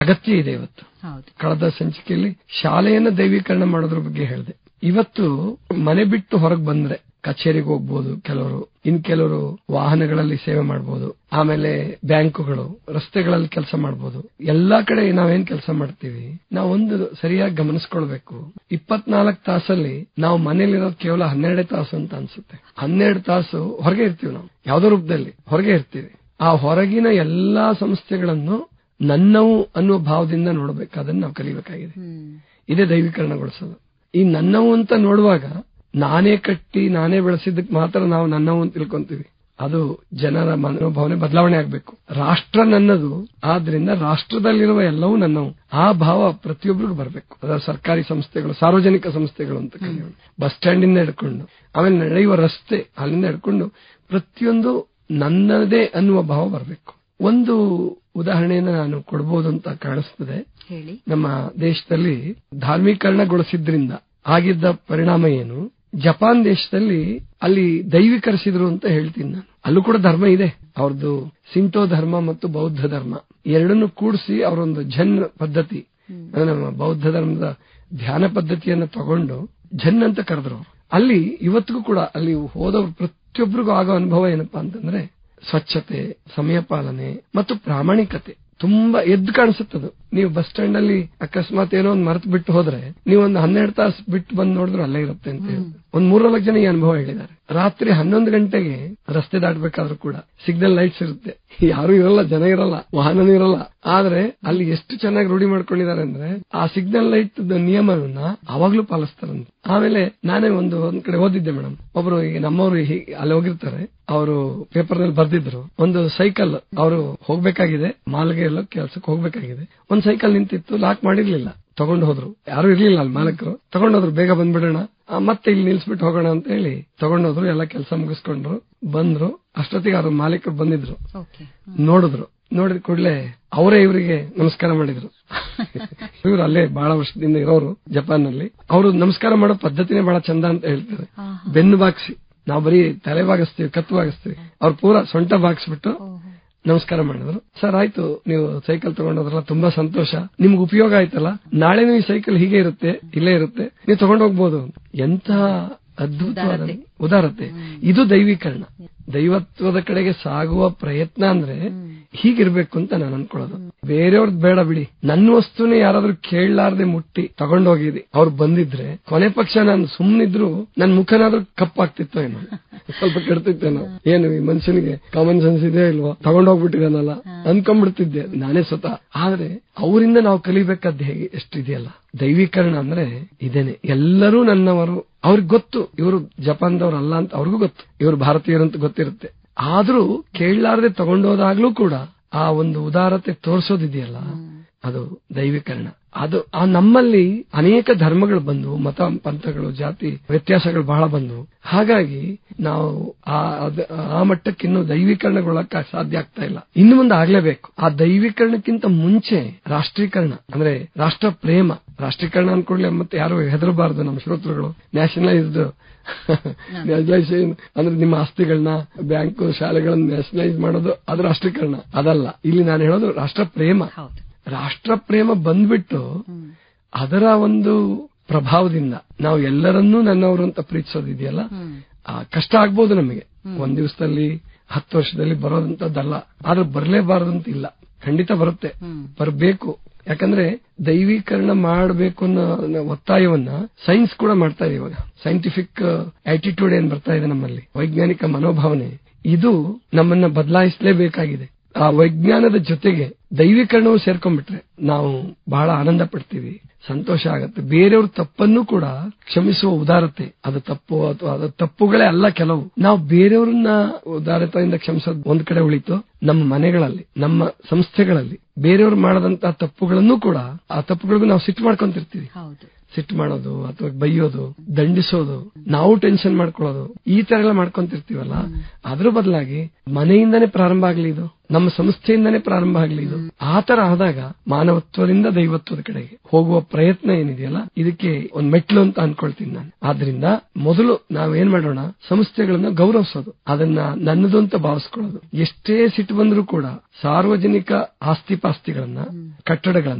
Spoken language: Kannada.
ಅಗತ್ಯ ಇದೆ ಇವತ್ತು ಹೌದು ಕಳೆದ ಸಂಚಿಕೆಯಲ್ಲಿ ಶಾಲೆಯನ್ನ ದೈವೀಕರಣ ಮಾಡೋದ್ರ ಬಗ್ಗೆ ಹೇಳಿದೆ ಇವತ್ತು ಮನೆ ಬಿಟ್ಟು ಹೊರಗೆ ಬಂದ್ರೆ ಕಚೇರಿಗೆ ಹೋಗ್ಬೋದು ಕೆಲವರು ಇನ್ ಕೆಲವರು ವಾಹನಗಳಲ್ಲಿ ಸೇವೆ ಮಾಡಬಹುದು ಆಮೇಲೆ ಬ್ಯಾಂಕುಗಳು ರಸ್ತೆಗಳಲ್ಲಿ ಕೆಲಸ ಮಾಡಬಹುದು ಎಲ್ಲಾ ಕಡೆ ನಾವೇನ್ ಕೆಲಸ ಮಾಡ್ತೀವಿ ನಾವು ಒಂದು ಸರಿಯಾಗಿ ಗಮನಿಸ್ಕೊಳ್ಬೇಕು ಇಪ್ಪತ್ನಾಲ್ಕು ತಾಸಲ್ಲಿ ನಾವು ಮನೇಲಿರೋದು ಕೇವಲ ಹನ್ನೆರಡೇ ತಾಸು ಅಂತ ಅನ್ಸುತ್ತೆ ಹನ್ನೆರಡು ತಾಸು ಹೊರಗೆ ಇರ್ತೀವಿ ನಾವು ಯಾವ್ದೋ ರೂಪದಲ್ಲಿ ಹೊರಗೆ ಇರ್ತೀವಿ ಆ ಹೊರಗಿನ ಎಲ್ಲಾ ಸಂಸ್ಥೆಗಳನ್ನು ನನ್ನವು ಅನ್ನುವ ಭಾವದಿಂದ ನೋಡಬೇಕು ಅದನ್ನ ನಾವು ಕಲಿಬೇಕಾಗಿದೆ ಹ್ಮ್ ಇದೇ ದೈವೀಕರಣಗೊಳಿಸೋದು ಈ ನನ್ನವು ಅಂತ ನೋಡುವಾಗ ನಾನೇ ಕಟ್ಟಿ ನಾನೇ ಬೆಳೆಸಿದ್ದಕ್ಕೆ ಮಾತ್ರ ನಾವು ನನ್ನವು ಅಂತ ತಿಳ್ಕೊಂತೀವಿ ಅದು ಜನರ ಮನೋಭಾವನೆ ಬದಲಾವಣೆ ಆಗಬೇಕು ರಾಷ್ಟ್ರ ನನ್ನದು ಆದ್ರಿಂದ ರಾಷ್ಟ್ರದಲ್ಲಿರುವ ಎಲ್ಲವೂ ನನ್ನವು ಆ ಭಾವ ಪ್ರತಿಯೊಬ್ಬರಿಗೂ ಬರಬೇಕು ಅದರ ಸರ್ಕಾರಿ ಸಂಸ್ಥೆಗಳು ಸಾರ್ವಜನಿಕ ಸಂಸ್ಥೆಗಳು ಅಂತ ಕರೆಯೋಣ ಬಸ್ ಸ್ಟ್ಯಾಂಡ್ ಇಂದ ಹಿಡ್ಕೊಂಡು ಆಮೇಲೆ ನಡೆಯುವ ರಸ್ತೆ ಅಲ್ಲಿಂದ ಹಿಡ್ಕೊಂಡು ಪ್ರತಿಯೊಂದು ನನ್ನದೇ ಅನ್ನುವ ಭಾವ ಬರಬೇಕು ಒಂದು ಉದಾಹರಣೆಯನ್ನು ನಾನು ಕೊಡಬಹುದು ಅಂತ ಕಾಣಿಸ್ತದೆ ಹೇಳಿ ನಮ್ಮ ದೇಶದಲ್ಲಿ ಧಾರ್ಮೀಕರಣಗೊಳಿಸಿದ್ರಿಂದ ಆಗಿದ್ದ ಪರಿಣಾಮ ಏನು ಜಪಾನ್ ದೇಶದಲ್ಲಿ ಅಲ್ಲಿ ದೈವಿಕರಿಸಿದ್ರು ಅಂತ ಹೇಳ್ತೀನಿ ನಾನು ಅಲ್ಲೂ ಕೂಡ ಧರ್ಮ ಇದೆ ಅವ್ರದ್ದು ಸಿಂಟೋ ಧರ್ಮ ಮತ್ತು ಬೌದ್ಧ ಧರ್ಮ ಎರಡನ್ನು ಕೂಡಿಸಿ ಅವರೊಂದು ಜನ್ ಪದ್ಧತಿ ಅಂದ್ರೆ ನಮ್ಮ ಬೌದ್ಧ ಧರ್ಮದ ಧ್ಯಾನ ಪದ್ಧತಿಯನ್ನ ತಗೊಂಡು ಜನ್ ಅಂತ ಕರೆದ್ರು ಅವರು ಅಲ್ಲಿ ಇವತ್ತಿಗೂ ಕೂಡ ಅಲ್ಲಿ ಹೋದವ್ರು ಪ್ರತಿಯೊಬ್ಬರಿಗೂ ಆಗೋ ಅನುಭವ ಏನಪ್ಪಾ ಅಂತಂದ್ರೆ ಸ್ವಚ್ಛತೆ ಸಮಯ ಪಾಲನೆ ಮತ್ತು ಪ್ರಾಮಾಣಿಕತೆ ತುಂಬಾ ಎದ್ದು ಕಾಣಿಸುತ್ತದು ನೀವು ಬಸ್ ಸ್ಟ್ಯಾಂಡ್ ಅಲ್ಲಿ ಅಕಸ್ಮಾತ್ ಏನೋ ಒಂದು ಮರೆತು ಬಿಟ್ಟು ಹೋದ್ರೆ ನೀವು ಒಂದು ಹನ್ನೆರಡು ತಾಸು ಬಿಟ್ಟು ಬಂದು ನೋಡಿದ್ರು ಅಲ್ಲೇ ಇರುತ್ತೆ ಅಂತ ಹೇಳಿ ಒಂದ್ ಮೂರ್ನಾಲ್ಕು ಜನ ಈ ಅನುಭವ ಹೇಳಿದ್ದಾರೆ ರಾತ್ರಿ ಹನ್ನೊಂದು ಗಂಟೆಗೆ ರಸ್ತೆ ದಾಟಬೇಕಾದ್ರೂ ಕೂಡ ಸಿಗ್ನಲ್ ಲೈಟ್ಸ್ ಇರುತ್ತೆ ಯಾರು ಇರಲ್ಲ ಜನ ಇರಲ್ಲ ವಾಹನನೂ ಇರಲ್ಲ ಆದ್ರೆ ಅಲ್ಲಿ ಎಷ್ಟು ಚೆನ್ನಾಗಿ ರೂಢಿ ಮಾಡ್ಕೊಂಡಿದ್ದಾರೆ ಅಂದ್ರೆ ಆ ಸಿಗ್ನಲ್ ಲೈಟ್ ನಿಯಮವನ್ನ ಅವಾಗ್ಲೂ ಪಾಲಿಸ್ತಾರಂತೆ ಆಮೇಲೆ ನಾನೇ ಒಂದು ಒಂದ್ ಕಡೆ ಓದಿದ್ದೆ ಮೇಡಮ್ ಒಬ್ರು ಈಗ ನಮ್ಮವರು ಹೀಗೆ ಅಲ್ಲಿ ಹೋಗಿರ್ತಾರೆ ಅವರು ಪೇಪರ್ ನಲ್ಲಿ ಬರ್ದಿದ್ರು ಒಂದು ಸೈಕಲ್ ಅವರು ಹೋಗ್ಬೇಕಾಗಿದೆ ಮಾಲ್ಗೆ ಎಲ್ಲ ಕೆಲ್ಸಕ್ಕೆ ಹೋಗ್ಬೇಕಾಗಿದೆ ಒಂದ್ ಸೈಕಲ್ ನಿಂತಿತ್ತು ಲಾಕ್ ಮಾಡಿರ್ಲಿಲ್ಲ ತಗೊಂಡು ಹೋದ್ರು ಯಾರು ಇರ್ಲಿಲ್ಲ ಅಲ್ಲಿ ಮಾಲಕರು ತಗೊಂಡೋದ್ರು ಬೇಗ ಬಂದ್ಬಿಡೋಣ ಆ, ಮತ್ತೆ ಇಲ್ಲಿ ನಿಲ್ಸ್ಬಿಟ್ಟು ಹೋಗೋಣ ಅಂತ ಹೇಳಿ ತಗೊಂಡೋದ್ರು ಎಲ್ಲ ಕೆಲಸ ಮುಗಿಸ್ಕೊಂಡ್ರು ಬಂದ್ರು ಅಷ್ಟೊತ್ತಿಗೆ ಅವ್ರ ಮಾಲೀಕರು ಬಂದಿದ್ರು ಓಕೆ ನೋಡಿದ್ರು ನೋಡಿದ ಕೂಡಲೇ ಅವರೇ ಇವರಿಗೆ ನಮಸ್ಕಾರ ಮಾಡಿದ್ರು ಇವರು ಅಲ್ಲೇ ಬಹಳ ವರ್ಷದಿಂದ ಇರೋರು ಜಪಾನ್ ನಲ್ಲಿ ಅವರು ನಮಸ್ಕಾರ ಮಾಡೋ ಪದ್ಧತಿನೇ ಬಹಳ ಚಂದ ಅಂತ ಹೇಳ್ತಾರೆ ಬೆನ್ನು ಬಾಗಿಸಿ ನಾವು ಬರೀ ತಲೆ ಬಾಗಿಸ್ತೀವಿ ಕತ್ತು ಬಾಗಿಸ್ತೀವಿ ಅವ್ರು ಪೂರಾ ಸೊಂಟ ಬಾಗಿಸ್ಬಿಟ್ಟು ನಮಸ್ಕಾರ ಮಾಡಿದ್ರು ಸರ್ ಆಯ್ತು ನೀವು ಸೈಕಲ್ ತಗೊಂಡೋದ್ರಲ್ಲ ತುಂಬಾ ಸಂತೋಷ ನಿಮ್ಗೆ ಉಪಯೋಗ ಆಯ್ತಲ್ಲ ನಾಳೆನೂ ಈ ಸೈಕಲ್ ಹೀಗೆ ಇರುತ್ತೆ ಇಲ್ಲೇ ಇರುತ್ತೆ ನೀವು ತಗೊಂಡು ಹೋಗ್ಬೋದು ಎಂತ ಅದ್ಭುತವಾದ ಉದಾರತೆ ಇದು ದೈವೀಕರಣ ದೈವತ್ವದ ಕಡೆಗೆ ಸಾಗುವ ಪ್ರಯತ್ನ ಅಂದ್ರೆ ಹೀಗಿರ್ಬೇಕು ಅಂತ ನಾನು ಅನ್ಕೊಳ್ಳೋದು ಬೇರೆಯವ್ರದ್ ಬೇಡ ಬಿಡಿ ನನ್ನ ವಸ್ತುನೇ ಯಾರಾದ್ರೂ ಕೇಳಲಾರ್ದೆ ಮುಟ್ಟಿ ತಗೊಂಡೋಗಿದಿ ಅವ್ರು ಬಂದಿದ್ರೆ ಕೊನೆ ಪಕ್ಷ ನಾನು ಸುಮ್ನಿದ್ರು ನನ್ ಮುಖನಾದ್ರೂ ಕಪ್ಪಾಗ್ತಿತ್ತೋ ಏನೋ ಸ್ವಲ್ಪ ಕೆಡ್ತಿತ್ತೇನೋ ಏನು ಈ ಮನುಷ್ಯನಿಗೆ ಕಾಮನ್ ಸೆನ್ಸ್ ಇದೆ ಇಲ್ವೋ ತಗೊಂಡೋಗ್ಬಿಟ್ಟಿದಾನಲ್ಲ ಅನ್ಕೊಂಡ್ಬಿಡ್ತಿದ್ದೆ ನಾನೇ ಸ್ವತಃ ಆದ್ರೆ ಅವರಿಂದ ನಾವು ಕಲಿಬೇಕಾದ್ ಹೇಗೆ ಎಷ್ಟಿದೆಯಲ್ಲ ದೈವೀಕರಣ ಅಂದ್ರೆ ಇದೇನೆ ಎಲ್ಲರೂ ನನ್ನವರು ಅವ್ರಿಗೆ ಗೊತ್ತು ಇವರು ಜಪಾನ್ದವ್ರಲ್ಲ ಅಂತ ಅವ್ರಿಗೂ ಗೊತ್ತು ಇವರು ಭಾರತೀಯರಂತ ಗೊತ್ತಿರುತ್ತೆ ಆದ್ರೂ ಕೇಳಲಾರದೆ ತಗೊಂಡೋದಾಗ್ಲೂ ಕೂಡ ಆ ಒಂದು ಉದಾರತೆ ತೋರಿಸೋದಿದೆಯಲ್ಲ ಅದು ದೈವೀಕರಣ ಅದು ಆ ನಮ್ಮಲ್ಲಿ ಅನೇಕ ಧರ್ಮಗಳು ಬಂದು ಮತ ಪಂಥಗಳು ಜಾತಿ ವ್ಯತ್ಯಾಸಗಳು ಬಹಳ ಬಂದು ಹಾಗಾಗಿ ನಾವು ಆ ಅದ್- ಆ ಮಟ್ಟಕ್ಕೆ ಇನ್ನು ದೈವೀಕರಣಗೊಳ್ಳಕ್ಕೆ ಸಾಧ್ಯ ಆಗ್ತಾ ಇಲ್ಲ ಇನ್ನು ಮುಂದೆ ಆಗ್ಲೇಬೇಕು ಆ ದೈವೀಕರಣಕ್ಕಿಂತ ಮುಂಚೆ ರಾಷ್ಟ್ರೀಕರಣ ಅಂದ್ರೆ ರಾಷ್ಟ್ರ ಪ್ರೇಮ ರಾಷ್ಟ್ರೀಕರಣ ಅನ್ಕೊಳ್ಳಿ ಮತ್ತೆ ಯಾರು ಹೆದರಬಾರದು ನಮ್ಮ ಶ್ರೋತೃಗಳು ನ್ಯಾಷನಲೈಸ್ಡ್ ನ್ಯಾಷನಲೈಸೇಷನ್ ಅಂದ್ರೆ ನಿಮ್ಮ ಆಸ್ತಿಗಳನ್ನ ಬ್ಯಾಂಕು ಶಾಲೆಗಳನ್ನ ನ್ಯಾಷನಲೈಸ್ ಮಾಡೋದು ಅದು ರಾಷ್ಟ್ರೀಕರಣ ಅದಲ್ಲ ಇಲ್ಲಿ ನಾನು ಹೇಳೋದು ರಾಷ್ಟ್ರ ಪ್ರೇಮ ಹೌದು ರಾಷ್ಟ್ರ ಪ್ರೇಮ ಬಂದ್ಬಿಟ್ಟು ಅದರ ಒಂದು ಪ್ರಭಾವದಿಂದ ನಾವು ಎಲ್ಲರನ್ನೂ ನನ್ನವರು ಅಂತ ಪ್ರೀತಿಸೋದಿದೆಯಲ್ಲ ಆ, ಕಷ್ಟ ಆಗ್ಬೋದು ನಮಗೆ ಒಂದ್ ದಿವಸದಲ್ಲಿ ಹತ್ತು ವರ್ಷದಲ್ಲಿ ಬರೋದಂತದ್ದಲ್ಲ ಆದ್ರೆ ಬರಲೇಬಾರದಂತ ಇಲ್ಲ ಖಂಡಿತ ಬರುತ್ತೆ ಬರಬೇಕು ಯಾಕಂದ್ರೆ ದೈವೀಕರಣ ಮಾಡಬೇಕು ಅನ್ನೋ ಅನ್ನೋ ಒತ್ತಾಯವನ್ನ ಸೈನ್ಸ್ ಕೂಡ ಮಾಡ್ತಾ ಇದೆ ಇವಾಗ ಸೈಂಟಿಫಿಕ್ ಆಟಿಟ್ಯೂಡ್ ಏನ್ ಬರ್ತಾ ಇದೆ ನಮ್ಮಲ್ಲಿ ವೈಜ್ಞಾನಿಕ ಮನೋಭಾವನೆ ಇದು ನಮ್ಮನ್ನ ಬದಲಾಯಿಸಲೇಬೇಕಾಗಿದೆ ಆ ವೈಜ್ಞಾನದ ಜೊತೆಗೆ ದೈವೀಕರಣವು ಸೇರ್ಕೊಂಡ್ಬಿಟ್ರೆ ನಾವು ಬಹಳ ಆನಂದ ಪಡ್ತೀವಿ ಸಂತೋಷ ಆಗತ್ತೆ ಬೇರೆಯವ್ರ ತಪ್ಪನ್ನು ಕೂಡ ಕ್ಷಮಿಸುವ ಉದಾರತೆ ಅದು ತಪ್ಪು ಅಥವಾ ಅದು ತಪ್ಪುಗಳೇ ಅಲ್ಲ ಕೆಲವು ನಾವು ಬೇರೆಯವ್ರನ್ನ ಉದಾರತೆಯಿಂದ ಕ್ಷಮಿಸೋದು ಒಂದ್ ಕಡೆ ಉಳಿತು ನಮ್ಮ ಮನೆಗಳಲ್ಲಿ ನಮ್ಮ ಸಂಸ್ಥೆಗಳಲ್ಲಿ ಬೇರೆಯವ್ರು ಮಾಡದಂತಹ ತಪ್ಪುಗಳನ್ನು ಕೂಡ ಆ ತಪ್ಪುಗಳಿಗೂ ನಾವು ಸಿಟ್ಟು ಮಾಡ್ಕೊಂತಿರ್ತೀವಿ ಹೌದು ಸಿಟ್ಟು ಮಾಡೋದು ಅಥವಾ ಬೈಯೋದು ದಂಡಿಸೋದು ನಾವು ಟೆನ್ಷನ್ ಮಾಡ್ಕೊಳ್ಳೋದು ಈ ತರ ಎಲ್ಲ ಮಾಡ್ಕೊಂತಿರ್ತೀವಲ್ಲ ಅದ್ರ ಬದಲಾಗಿ ಮನೆಯಿಂದನೇ ಪ್ರಾರಂಭ ಆಗ್ಲಿ ಇದು ನಮ್ಮ ಸಂಸ್ಥೆಯಿಂದನೇ ಪ್ರಾರಂಭ ಆಗ್ಲಿ ಇದು ಆ ತರ ಆದಾಗ ಮಾನವತ್ವದಿಂದ ದೈವತ್ವದ ಕಡೆಗೆ ಹೋಗುವ ಪ್ರಯತ್ನ ಏನಿದೆಯಲ್ಲ ಇದಕ್ಕೆ ಒಂದ್ ಮೆಟ್ಲು ಅಂತ ಅನ್ಕೊಳ್ತೀನಿ ನಾನು ಆದ್ರಿಂದ ಮೊದಲು ನಾವೇನ್ ಮಾಡೋಣ ಸಂಸ್ಥೆಗಳನ್ನ ಗೌರವಿಸೋದು ಅದನ್ನ ನನ್ನದು ಅಂತ ಭಾವಿಸ್ಕೊಳ್ಳೋದು ಎಷ್ಟೇ ಸಿಟ್ಟು ಬಂದರೂ ಕೂಡ ಸಾರ್ವಜನಿಕ ಆಸ್ತಿ ಪಾಸ್ತಿಗಳನ್ನ ಕಟ್ಟಡಗಳನ್ನ